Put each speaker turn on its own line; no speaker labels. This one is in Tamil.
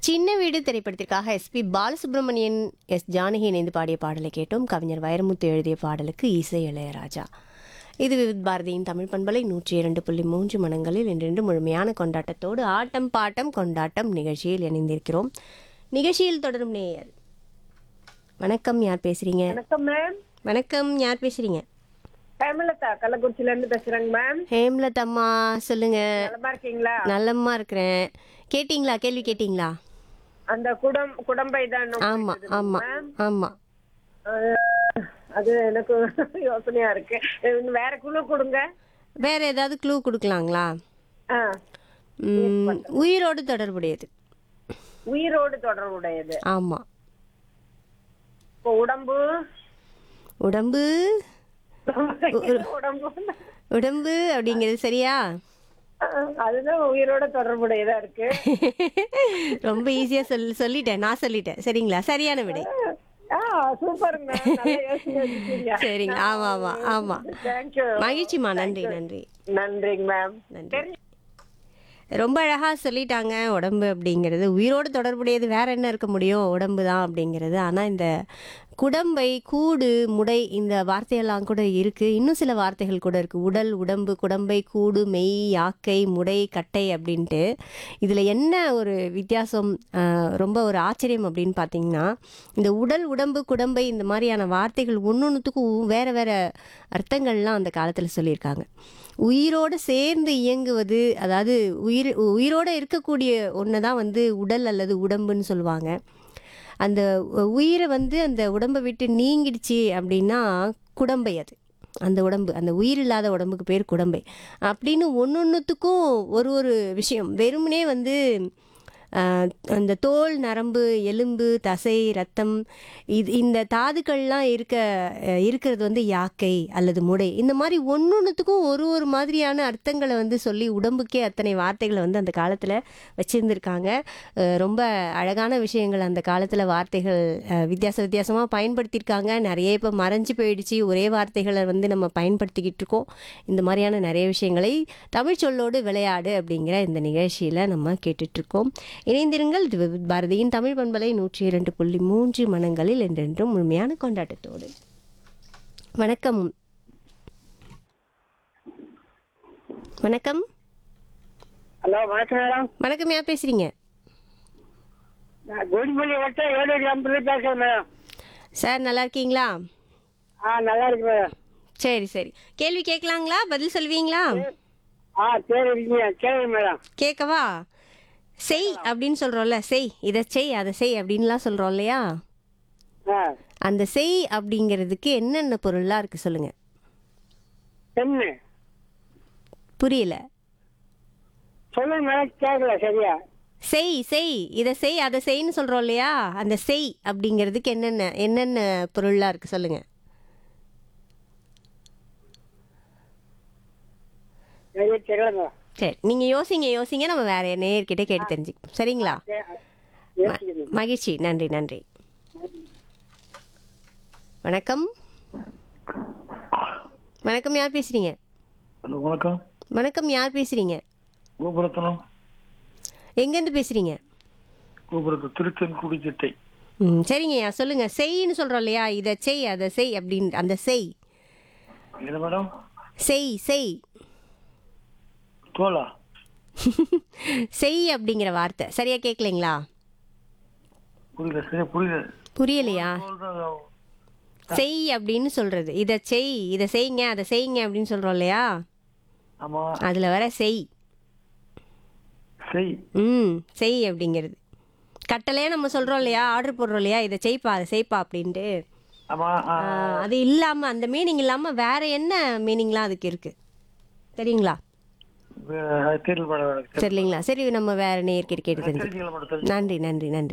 சின்ன வீடு திரைப்படத்திற்காக எஸ்பி பாலசுப்ரமணியன் எஸ் ஜானகி இணைந்து பாடிய பாடலை கேட்டோம் கவிஞர் வைரமுத்து எழுதிய பாடலுக்கு இசை இளையராஜா இது விவித் பாரதியின் தமிழ் பண்பலை நூற்றி இரண்டு புள்ளி மூன்று மனங்களில் இன்றென்று முழுமையான கொண்டாட்டத்தோடு ஆட்டம் பாட்டம் கொண்டாட்டம் நிகழ்ச்சியில் இணைந்திருக்கிறோம் நிகழ்ச்சியில் தொடரும் நேயர் வணக்கம் யார் பேசுறீங்க
வணக்கம் மேம்
வணக்கம் யார் பேசுறீங்க
ஹேமலதா கள்ளக்குறிச்சில இருந்து பேசுறேங்க மேம்
ஹேம்லத் அம்மா சொல்லுங்க
நலமா இருக்கீங்களா
நல்லம்மா இருக்கிறேன் கேட்டிங்களா கேள்வி கேட்டிங்களா
அந்த குடம் குடம்பை தான்
ஆமா ஆமா ஆமா
அது எனக்கு யோசனையா இருக்கு இன்னும் வேற குழு கொடுங்க
வேற ஏதாவது க்ளூ கொடுக்கலாங்களா
ஆ,
ம், உயிரோடு தொடர்புடையது
உயிரோடு தொடர்புடையது
ஆமா
இப்போ உடம்பு
உடம்பு
உடம்பு
உடம்பு அப்படிங்கிறது சரியா
ஆ, அதுதான் உயிரோட தொடர்புடையதா இருக்கு
ரொம்ப ஈஸியா சொல் சொல்லிட்டேன் நான் சொல்லிட்டேன் சரிங்களா சரியான விடை
ஆ சூப்பருங்க மேம் நல்ல யோசனை வச்சிருக்கீங்க
சரிங்க ஆமா ஆமா ஆமா
தேங்க்யூ
மகிழ்ச்சிமா நன்றி நன்றி
நன்றிங்க மேம்
நன்றி ரொம்ப அழகா சொல்லிட்டாங்க உடம்பு அப்படிங்கிறது உயிரோடு தொடர்புடையது வேற என்ன இருக்க முடியும் உடம்பு தான் அப்படிங்கிறது ஆனா இந்த குடம்பை கூடு முடை இந்த வார்த்தையெல்லாம் கூட இருக்கு இன்னும் சில வார்த்தைகள் கூட இருக்கு உடல் உடம்பு குடம்பை கூடு மெய் யாக்கை முடை கட்டை அப்படின்ட்டு இதுல என்ன ஒரு வித்தியாசம் ஆஹ், ரொம்ப ஒரு ஆச்சரியம் அப்படின்னு பார்த்தீங்கன்னா இந்த உடல் உடம்பு குடம்பை இந்த மாதிரியான வார்த்தைகள் ஒன்னொன்றுத்துக்கும் வேற வேற அர்த்தங்கள்லாம் அந்த காலத்துல சொல்லியிருக்காங்க உயிரோடு சேர்ந்து இயங்குவது அதாவது உயிர் உயிரோடு இருக்கக்கூடிய ஒன்று தான் வந்து உடல் அல்லது உடம்புன்னு சொல்லுவாங்க அந்த உ- உயிரை வந்து அந்த உடம்பை விட்டு நீங்கிடுச்சு அப்படின்னா குடம்பை அது அந்த உடம்பு அந்த உயிர் இல்லாத உடம்புக்கு பேர் குடம்பை அப்படின்னு ஒன்று ஒன்றுத்துக்கும் ஒரு ஒரு விஷயம் வெறுமனே வந்து ஆஹ், அந்த தோல் நரம்பு எலும்பு தசை ரத்தம் இது இந்த தாதுக்கள்லாம் இருக்க அஹ், இருக்கிறது வந்து யாக்கை அல்லது முடை இந்த மாதிரி ஒன்னொன்றுத்துக்கும் ஒரு ஒரு மாதிரியான அர்த்தங்களை வந்து சொல்லி உடம்புக்கே அத்தனை வார்த்தைகளை வந்து அந்த காலத்தில் வச்சுருந்துருக்காங்க ரொம்ப அழகான விஷயங்கள் அந்த காலத்தில் வார்த்தைகள் அஹ், வித்தியாச வித்தியாசமாக பயன்படுத்தியிருக்காங்க நிறைய இப்போ மறைஞ்சு போயிடுச்சு ஒரே வார்த்தைகளை வந்து நம்ம பயன்படுத்திக்கிட்டு இருக்கோம் இந்த மாதிரியான நிறைய விஷயங்களை தமிழ் சொல்லோடு விளையாடு அப்படிங்கிற இந்த நிகழ்ச்சியில் நம்ம கேட்டுட்ருக்கோம் இணைந்திருங்கள் இது விவித் பாரதியின் தமிழ் பண்பலை நூற்றி இரண்டு புள்ளி மூன்று மனங்களில் என்றென்றும் முழுமையான கொண்டாட்டத்தோடு வணக்கம் வணக்கம்
ஹலோ வணக்கம் மேடம்
வணக்கம் யார் பேசுறீங்க
நான் கோடிமல்லி வட்டம் ஏழு கிராமத்துல பேசுறேன் மேடம்
சார் நல்லா இருக்கீங்களா
ஆ நல்லா இருக்கு மேடம்
சரி சரி கேள்வி கேட்கலாங்களா பதில் சொல்வீங்களா
ஆ சரி இருக்கீங்க கேளுங்க மேடம்
கேட்கவா செய் அப்படின்னு சொல்றோம்ல செய் இதை செய் அதை செய் அப்படின்லாம் சொல்றோம் இல்லையா
ஆ
அந்த செய் அப்படிங்கிறதுக்கு என்னென்ன பொருள்லாம் இருக்கு சொல்லுங்க
என்ன
புரியல
சொல்லுங்க மேடம் கேட்கல சரியா
செய் செய் இதை செய் அதை செய்ன்னு சொல்றோம் இல்லையா அந்த செய் அப்படிங்கிறதுக்கு என்னென்ன என்னென்ன பொருள்லாம் இருக்கு சொல்லுங்க
சரியா தெரியல மேடம்
சரி நீங்க யோசிங்க யோசிங்க நம்ம வேற நேர்கிட்ட கேட்டு தெரிஞ்சுக்கணும் சரிங்களா
யோசிக்கணும்
மகிழ்ச்சி நன்றி நன்றி வணக்கம் வணக்கம் யார் பேசுறீங்க
ஹலோ வணக்கம்
வணக்கம் யார் பேசுறீங்க
கோபுரத்தனம்
எங்கேருந்து பேசுறீங்க
கோபுரத்து திருத்தன்குடி திட்டை
ம் சரிங்கய்யா சொல்லுங்க செய்ன்னு சொல்றோம் இல்லையா இதை செய் அதை செய் அப்படின்னு அந்த செய்
என்ன மேடம்
செய் செய்
தோலா
செய் அப்படிங்கிற வார்த்தை சரியா கேட்கலைங்களா
புரியல சரியா புரியல
புரியலையா
தோல் தான்
செய் அப்படின்னு சொல்றது இதை செய் இதை செய்யுங்க அதை செய்யுங்க அப்படின்னு சொல்றோம் இல்லையா
ஆமா
அதுல வர செய்
செய்
ம் செய் அப்படிங்கிறது கட்டளையா நம்ம சொல்றோம் இல்லையா ஆர்டர் போடுறோம் இல்லையா இதை செய்ப்பா அதை செய்ப்பா அப்படின்ட்டு
ஆமா ஆ,
ஆஹ், அது இல்லாம அந்த மீனிங் இல்லாம வேற என்ன மீனிங்லாம் அதுக்கு இருக்கு சரிங்களா
வே- தெரியல மேடம் எனக்கு
சரிங்களா சரி நம்ம வேற நேர்கிட்ட கேட்டு தெரிஞ்சு
தெரிஞ்சுக்கல மேடம் தெரிஞ்சு
நன்றி நன்றி நன்றி